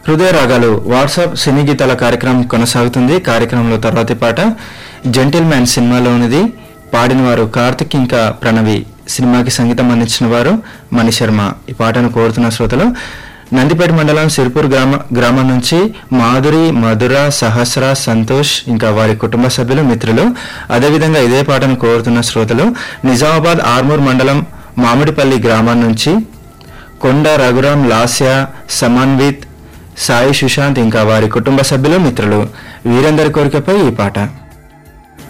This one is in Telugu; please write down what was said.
హృదయ రాగాలు వాట్సాప్ సినీ గీతాల కార్యక్రమం కొనసాగుతుంది కార్యక్రమంలో తర్వాతి పాట జెంటిల్ మ్యాన్ సినిమాలోనిది పాడిన వారు కార్తిక్ ఇంకా ప్రణవి సినిమాకి సంగీతం అందించిన వారు మణి శర్మ ఈ పాటను కోరుతున్న శ్రోతలు నందిపేట మండలం సిరిపూర్ గ్రామ గ్రామం నుంచి మాధురి మధుర సహస్ర సంతోష్ ఇంకా వారి కుటుంబ సభ్యులు మిత్రులు అదేవిధంగా ఇదే పాటను కోరుతున్న శ్రోతలు నిజామాబాద్ ఆర్మూర్ మండలం మామిడిపల్లి గ్రామం నుంచి కొండ రఘురాం లాస్య సమన్విత్ సాయి సుశాంత్ ఇంకా వారి కుటుంబ సభ్యులు మిత్రులు వీరందరి కోరికపై ఈ పాట